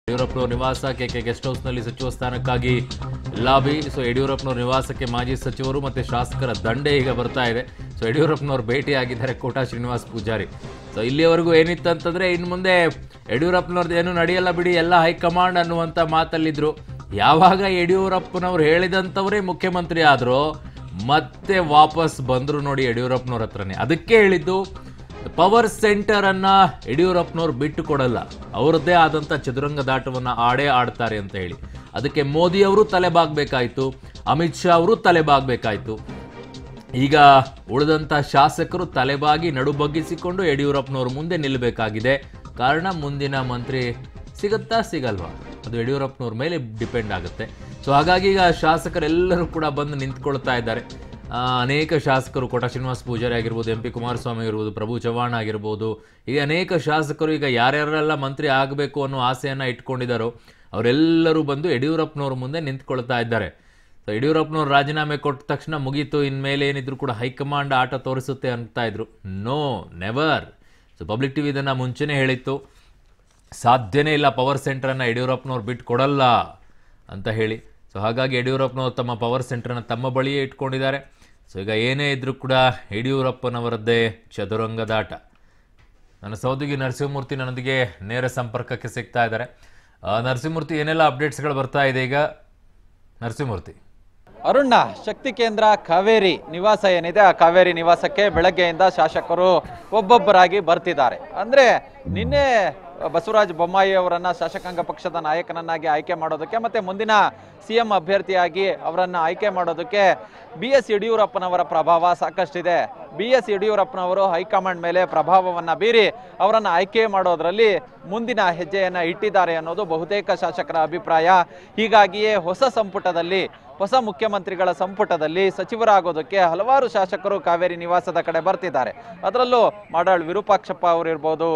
ಯಡಿಯೂರಪ್ಪನವ್ರ ನಿವಾಸ K K guest ಹೌಸ್ನಲ್ಲಿ ಸಚಿವ ಸ್ಥಾನಕ್ಕಾಗಿ ಲಾಬಿ ಸೊ ಯಡಿಯೂರಪ್ಪನವ್ರ ನಿವಾಸಕ್ಕೆ ಮಾಜಿ ಸಚಿವರು ಮತ್ತೆ ಶಾಸಕರ ದಂಡೆ ಈಗ ಬರ್ತಾ ಇದೆ ಸೊ ಯಡಿಯೂರಪ್ಪನವ್ರು ಭೇಟಿಯಾಗಿದ್ದಾರೆ ಕೋಟಾ ಶ್ರೀನಿವಾಸ್ ಪೂಜಾರಿ ಸೊ ಇಲ್ಲಿಯವರೆಗೂ ಏನಿತ್ತಂತಂದ್ರೆ ಇನ್ನು ಮುಂದೆ ಯಡಿಯೂರಪ್ಪನವ್ರದ್ದು ಏನು ನಡೆಯಲ್ಲ ಬಿಡಿ ಎಲ್ಲ ಹೈಕಮಾಂಡ್ ಅನ್ನುವಂಥ ಮಾತಲ್ಲಿದ್ರು ಯಾವಾಗ ಯಡಿಯೂರಪ್ಪನವ್ರು ಹೇಳಿದಂಥವರೇ ಮುಖ್ಯಮಂತ್ರಿ ಆದ್ರು ಮತ್ತೆ ವಾಪಸ್ ಬಂದ್ರು ನೋಡಿ ಯಡಿಯೂರಪ್ಪನವ್ರ ಹತ್ರನೇ ಅದಕ್ಕೆ ಹೇಳಿದ್ದು ಪವರ್ ಸೆಂಟರ್ ಅನ್ನ ಯಡಿಯೂರಪ್ಪನವ್ರು ಬಿಟ್ಟು ಕೊಡಲ್ಲ ಅವರದ್ದೇ ಆದಂತ ಚದುರಂಗದಾಟವನ್ನ ಆಡೇ ಆಡ್ತಾರೆ ಅಂತ ಹೇಳಿ ಅದಕ್ಕೆ ಮೋದಿ ಅವರು ತಲೆಬಾಗ್ಬೇಕಾಯ್ತು ಅಮಿತ್ ಶಾ ಅವರು ತಲೆಬಾಗ್ಬೇಕಾಯ್ತು ಈಗ ಉಳಿದಂತ ಶಾಸಕರು ತಲೆಬಾಗಿ ನಡುಬಗ್ಗಿಸಿಕೊಂಡು ಯಡಿಯೂರಪ್ಪನವ್ರ ಮುಂದೆ ನಿಲ್ಲಬೇಕಾಗಿದೆ ಕಾರಣ ಮುಂದಿನ ಮಂತ್ರಿ ಸಿಗುತ್ತಾ ಸಿಗಲ್ವಾ ಅದು ಯಡಿಯೂರಪ್ಪನವ್ರ ಮೇಲೆ ಡಿಪೆಂಡ್ ಆಗುತ್ತೆ ಸೊ ಹಾಗಾಗಿ ಈಗ ಶಾಸಕರೆಲ್ಲರೂ ಕೂಡ ಬಂದು ನಿಂತ್ಕೊಳ್ತಾ ಇದ್ದಾರೆ ಆ, ಅನೇಕ ಶಾಸಕರು ಕೋಟ ಶ್ರೀನಿವಾಸ್ ಪೂಜಾರಿ ಆಗಿರ್ಬೋದು ಎಂ ಪಿ ಕುಮಾರಸ್ವಾಮಿ ಆಗಿರ್ಬೋದು ಪ್ರಭು ಚವ್ಹಾಣ್ ಆಗಿರ್ಬೋದು ಈಗ ಅನೇಕ ಶಾಸಕರು ಈಗ ಯಾರ್ಯಾರೆಲ್ಲ ಮಂತ್ರಿ ಆಗಬೇಕು ಅನ್ನೋ ಆಸೆಯನ್ನ ಇಟ್ಕೊಂಡಿದ್ದಾರೋ ಅವರೆಲ್ಲರೂ ಬಂದು ಯಡಿಯೂರಪ್ಪನವ್ರ ಮುಂದೆ ನಿಂತ್ಕೊಳ್ತಾ ಇದ್ದಾರೆ ಸೊ ಯಡಿಯೂರಪ್ಪನವ್ರು ರಾಜೀನಾಮೆ ಕೊಟ್ಟ ತಕ್ಷಣ ಮುಗೀತು ಇನ್ಮೇಲೆ ಏನಿದ್ರು ಕೂಡ ಹೈಕಮಾಂಡ್ ಆಟ ತೋರಿಸುತ್ತೆ ಅಂತ ಇದ್ರು no never so public TV ಇದನ್ನ ಮುಂಚೆನೇ ಹೇಳಿತ್ತು ಸಾಧ್ಯನೇ ಇಲ್ಲ ಪವರ್ ಸೆಂಟರನ್ನು ಯಡಿಯೂರಪ್ಪನವ್ರು ಬಿಟ್ಟು ಕೊಡಲ್ಲ ಅಂತ ಹೇಳಿ ಸೊ ಹಾಗಾಗಿ ಯಡಿಯೂರಪ್ಪನವರು ತಮ್ಮ ಪವರ್ ಸೆಂಟರ್ನ ತಮ್ಮ ಬಳಿಯೇ ಇಟ್ಕೊಂಡಿದ್ದಾರೆ ಸೊ ಈಗ ಏನೇ ಇದ್ರೂ ಕೂಡ ಯಡಿಯೂರಪ್ಪನವರದ್ದೇ ಚದುರಂಗದಾಟ ನನ್ನ ಸಹೋದರಿ ನರಸಿಂಹಮೂರ್ತಿ ನನ್ನೊಂದಿಗೆ ನೇರ ಸಂಪರ್ಕಕ್ಕೆ ಸಿಗ್ತಾ ಇದ್ದಾರೆ ಆ, ನರಸಿಂಹಮೂರ್ತಿ ಏನೆಲ್ಲ ಅಪ್ಡೇಟ್ಸ್ಗಳು ಬರ್ತಾ ಇದೆ ಈಗ ನರಸಿಂಹಮೂರ್ತಿ ಅರುಣ್ಣ ಶಕ್ತಿ ಕೇಂದ್ರ ಕಾವೇರಿ ನಿವಾಸ ಏನಿದೆ ಆ ಕಾವೇರಿ ನಿವಾಸಕ್ಕೆ ಬೆಳಗ್ಗೆಯಿಂದ ಶಾಸಕರು ಒಬ್ಬೊಬ್ಬರಾಗಿ ಬರ್ತಿದ್ದಾರೆ ಅಂದ್ರೆ ನಿನ್ನೆ ಬಸವರಾಜ ಬೊಮ್ಮಾಯಿ ಅವರನ್ನ ಶಾಸಕಾಂಗ ಪಕ್ಷದ ನಾಯಕನನ್ನಾಗಿ ಆಯ್ಕೆ ಮಾಡೋದಕ್ಕೆ ಮತ್ತೆ ಮುಂದಿನ ಸಿಎಂ ಅಭ್ಯರ್ಥಿಯಾಗಿ ಅವರನ್ನ ಆಯ್ಕೆ ಮಾಡೋದಕ್ಕೆ ಬಿ ಎಸ್ ಯಡಿಯೂರಪ್ಪನವರ ಪ್ರಭಾವ ಸಾಕಷ್ಟಿದೆ ಬಿ ಎಸ್ ಯಡಿಯೂರಪ್ಪನವರು ಹೈಕಮಾಂಡ್ ಮೇಲೆ ಪ್ರಭಾವವನ್ನ ಬೀರಿ ಅವರನ್ನ ಆಯ್ಕೆ ಮಾಡೋದ್ರಲ್ಲಿ ಮುಂದಿನ ಹೆಜ್ಜೆಯನ್ನ ಇಟ್ಟಿದ್ದಾರೆ ಅನ್ನೋದು ಬಹುತೇಕ ಶಾಸಕರ ಅಭಿಪ್ರಾಯ ಹೀಗಾಗಿಯೇ ಹೊಸ ಸಂಪುಟದಲ್ಲಿ ಹೊಸ ಮುಖ್ಯಮಂತ್ರಿಗಳ ಸಂಪುಟದಲ್ಲಿ ಸಚಿವರಾಗೋದಕ್ಕೆ ಹಲವಾರು ಶಾಸಕರು ಕಾವೇರಿ ನಿವಾಸದ ಕಡೆ ಬರ್ತಿದ್ದಾರೆ ಅದರಲ್ಲೂ ಮಾಡಾಳ್ ವಿರೂಪಾಕ್ಷಪ್ಪ ಅವರಿರ್ಬೋದು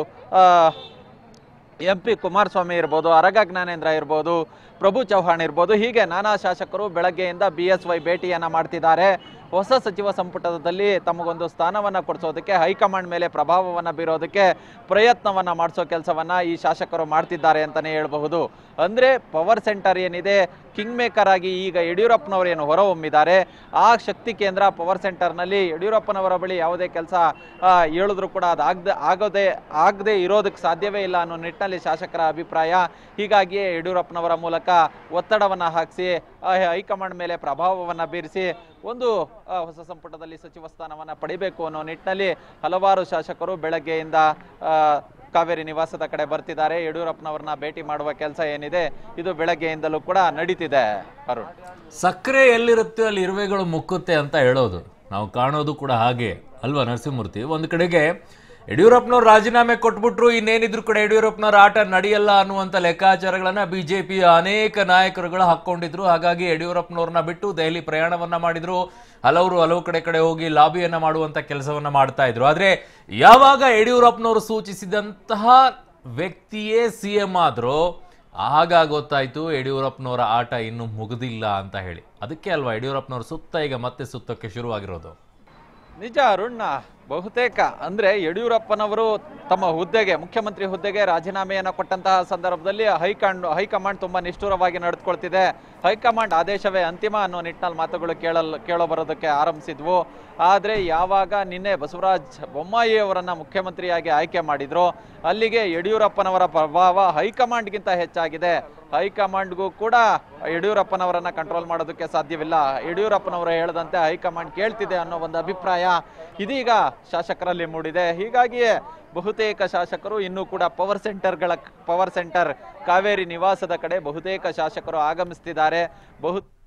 ಎಂ ಪಿ ಕುಮಾರಸ್ವಾಮಿ ಇರ್ಬೋದು ಅರಗ ಜ್ಞಾನೇಂದ್ರ ಇರ್ಬೋದು ಪ್ರಭು ಚೌಹಾಣ್ ಇರ್ಬೋದು ಹೀಗೆ ನಾನಾ ಶಾಸಕರು ಬೆಳಗ್ಗೆಯಿಂದ ಬಿ ಎಸ್ ವೈ ಭೇಟಿಯನ್ನ ಮಾಡ್ತಿದ್ದಾರೆ ಹೊಸ ಸಚಿವ ಸಂಪುಟದಲ್ಲಿ ತಮಗೊಂದು ಸ್ಥಾನವನ್ನ ಕೊಡಿಸೋದಕ್ಕೆ ಹೈಕಮಾಂಡ್ ಮೇಲೆ ಪ್ರಭಾವವನ್ನ ಬೀರೋದಕ್ಕೆ ಪ್ರಯತ್ನವನ್ನ ಮಾಡಿಸೋ ಕೆಲಸವನ್ನ ಈ ಶಾಸಕರು ಮಾಡ್ತಿದ್ದಾರೆ ಅಂತಾನೆ ಹೇಳ್ಬಹುದು ಅಂದ್ರೆ ಪವರ್ ಸೆಂಟರ್ ಏನಿದೆ ಕಿಂಗ್ ಮೇಕರ್ ಆಗಿ ಈಗ ಯಡಿಯೂರಪ್ಪನವರು ಏನು ಹೊರಹೊಮ್ಮಿದ್ದಾರೆ ಆ ಶಕ್ತಿ ಕೇಂದ್ರ ಪವರ್ ಸೆಂಟರ್ನಲ್ಲಿ ಯಡಿಯೂರಪ್ಪನವರ ಬಳಿ ಯಾವುದೇ ಕೆಲಸ ಹೇಳಿದ್ರು ಕೂಡ ಅದು ಆಗದೆ ಆಗೋದೇ ಆಗದೆ ಇರೋದಕ್ಕೆ ಸಾಧ್ಯವೇ ಇಲ್ಲ ಅನ್ನೋ ನಿಟ್ಟಿನಲ್ಲಿ ಶಾಸಕರ ಅಭಿಪ್ರಾಯ ಹೀಗಾಗಿಯೇ ಯಡಿಯೂರಪ್ಪನವರ ಮೂಲಕ ಒತ್ತಡವನ್ನು ಹಾಕಿಸಿ ಹೈಕಮಾಂಡ್ ಮೇಲೆ ಪ್ರಭಾವವನ್ನು ಬೀರಿಸಿ ಒಂದು ಆ, ಹೊಸ ಸಂಪುಟದಲ್ಲಿ ಸಚಿವ ಸ್ಥಾನವನ್ನು ಪಡಿಬೇಕು ಅನ್ನೋ ನಿಟ್ಟಿನಲ್ಲಿ ಹಲವಾರು ಶಾಸಕರು ಬೆಳಗ್ಗೆಯಿಂದ ಆ, ಕಾವೇರಿ ನಿವಾಸದ ಕಡೆ ಬರ್ತಿದ್ದಾರೆ ಯಡಿಯೂರಪ್ಪನವರನ್ನ ಭೇಟಿ ಮಾಡುವ ಕೆಲಸ ಏನಿದೆ ಇದು ಬೆಳಗ್ಗೆಯಿಂದಲೂ ಕೂಡ ನಡೀತಿದೆ ಅರುಣ್ ಸಕ್ಕರೆ ಎಲ್ಲಿರುತ್ತೆ ಅಲ್ಲಿ ಇರುವೆಗಳು ಮುಕ್ಕುತ್ತೆ ಅಂತ ಹೇಳೋದು ನಾವು ಕಾಣೋದು ಕೂಡ ಹಾಗೆ ಅಲ್ವಾ ನರಸಿಂಹಮೂರ್ತಿ ಒಂದು ಕಡೆಗೆ ಯಡಿಯೂರಪ್ಪನವ್ರು ರಾಜೀನಾಮೆ ಕೊಟ್ಬಿಟ್ರು ಇನ್ನೇನಿದ್ರು ಕೂಡ ಯಡಿಯೂರಪ್ಪನವ್ರ ಆಟ ನಡೆಯಲ್ಲ ಅನ್ನುವಂಥ ಲೆಕ್ಕಾಚಾರಗಳನ್ನ ಬಿಜೆಪಿಯ ಅನೇಕ ನಾಯಕರುಗಳು ಹಾಕೊಂಡಿದ್ರು ಹಾಗಾಗಿ ಯಡಿಯೂರಪ್ಪನವ್ರನ್ನ ಬಿಟ್ಟು ದೆಹಲಿ ಪ್ರಯಾಣವನ್ನ ಮಾಡಿದ್ರು ಹಲವರು ಹಲವು ಕಡೆ ಕಡೆ ಹೋಗಿ ಲಾಬಿಯನ್ನ ಮಾಡುವಂತ ಕೆಲಸವನ್ನ ಮಾಡ್ತಾ ಇದ್ರು ಆದ್ರೆ ಯಾವಾಗ ಯಡಿಯೂರಪ್ಪನವರು ಸೂಚಿಸಿದಂತಹ ವ್ಯಕ್ತಿಯೇ ಸಿ ಎಂ ಆದ್ರೋ ಆಗ ಗೊತ್ತಾಯ್ತು ಯಡಿಯೂರಪ್ಪನವರ ಆಟ ಇನ್ನೂ ಮುಗಿದಿಲ್ಲ ಅಂತ ಹೇಳಿ ಅದಕ್ಕೆ ಅಲ್ವಾ ಯಡಿಯೂರಪ್ಪನವ್ರ ಸುತ್ತ ಈಗ ಮತ್ತೆ ಸುತ್ತಕ್ಕೆ ಶುರುವಾಗಿರೋದು ನಿಜ ಅರುಣ್ಣ ಬಹುತೇಕ ಅಂದ್ರೆ ಯಡಿಯೂರಪ್ಪನವರು ತಮ್ಮ ಹುದ್ದೆಗೆ ಮುಖ್ಯಮಂತ್ರಿ ಹುದ್ದೆಗೆ ರಾಜೀನಾಮೆಯನ್ನು ಕೊಟ್ಟಂತಹ ಸಂದರ್ಭದಲ್ಲಿ ಹೈಕಮಾಂಡ್ ಹೈಕಮಾಂಡ್ ತುಂಬಾ ನಿಷ್ಠುರವಾಗಿ ನಡೆದುಕೊಳ್ತಿದೆ ಹೈಕಮಾಂಡ್ ಆದೇಶವೇ ಅಂತಿಮ ಅನ್ನೋ ನಿಟ್ಟಿನಲ್ಲಿ ಮಾತುಗಳು ಕೇಳಲ್ ಕೇಳೋ ಬರೋದಕ್ಕೆ ಆರಂಭಿಸಿದ್ವು ಆದರೆ ಯಾವಾಗ ನಿನ್ನೆ ಬಸವರಾಜ ಬೊಮ್ಮಾಯಿ ಅವರನ್ನ ಮುಖ್ಯಮಂತ್ರಿಯಾಗಿ ಆಯ್ಕೆ ಮಾಡಿದ್ರು ಅಲ್ಲಿಗೆ ಯಡಿಯೂರಪ್ಪನವರ ಪ್ರಭಾವ ಹೈಕಮಾಂಡ್ಗಿಂತ ಹೆಚ್ಚಾಗಿದೆ ಹೈಕಮಾಂಡ್ಗೂ ಕೂಡ ಯಡಿಯೂರಪ್ಪನವರನ್ನ ಕಂಟ್ರೋಲ್ ಮಾಡೋದಕ್ಕೆ ಸಾಧ್ಯವಿಲ್ಲ ಯಡಿಯೂರಪ್ಪನವರು ಹೇಳದಂತೆ ಹೈಕಮಾಂಡ್ ಕೇಳ್ತಿದೆ ಅನ್ನೋ ಒಂದು ಅಭಿಪ್ರಾಯ ಇದೀಗ ಶಾಸಕರಲ್ಲಿ ಮೂಡಿದೆ ಹೀಗಾಗಿಯೇ ಬಹುತೇಕ ಶಾಸಕರು ಇನ್ನೂ ಕೂಡ ಪವರ್ ಸೆಂಟರ್ಗಳ ಪವರ್ ಸೆಂಟರ್ ಕಾವೇರಿ ನಿವಾಸದ ಕಡೆ ಬಹುತೇಕ ಶಾಸಕರು ಆಗಮಿಸ್ತಿದ್ದಾರೆ ಬಹು